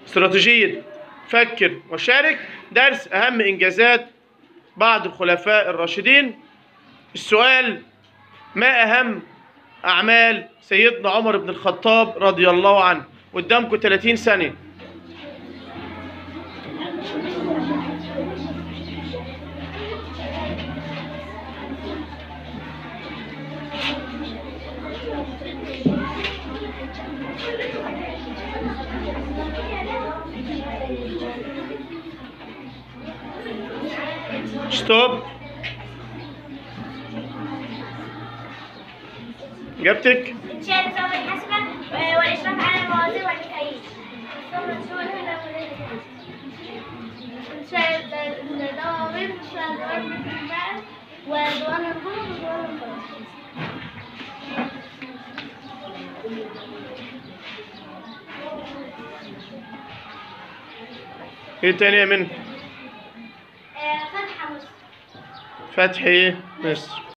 استراتيجية فكر وشارك درس أهم إنجازات بعض الخلفاء الراشدين السؤال ما أهم أعمال سيدنا عمر بن الخطاب رضي الله عنه قدامكم 30 ثانية ستوب إجابتك إنشاء نظام الحسبة آه، والإشراف على الموازين والمكاييل. إنشاء الضوابط إنشاء ضوابط الماء وديوان الغرب وديوان الغرب. إيه تاني يا من آه، فتح مصر فتحي مصر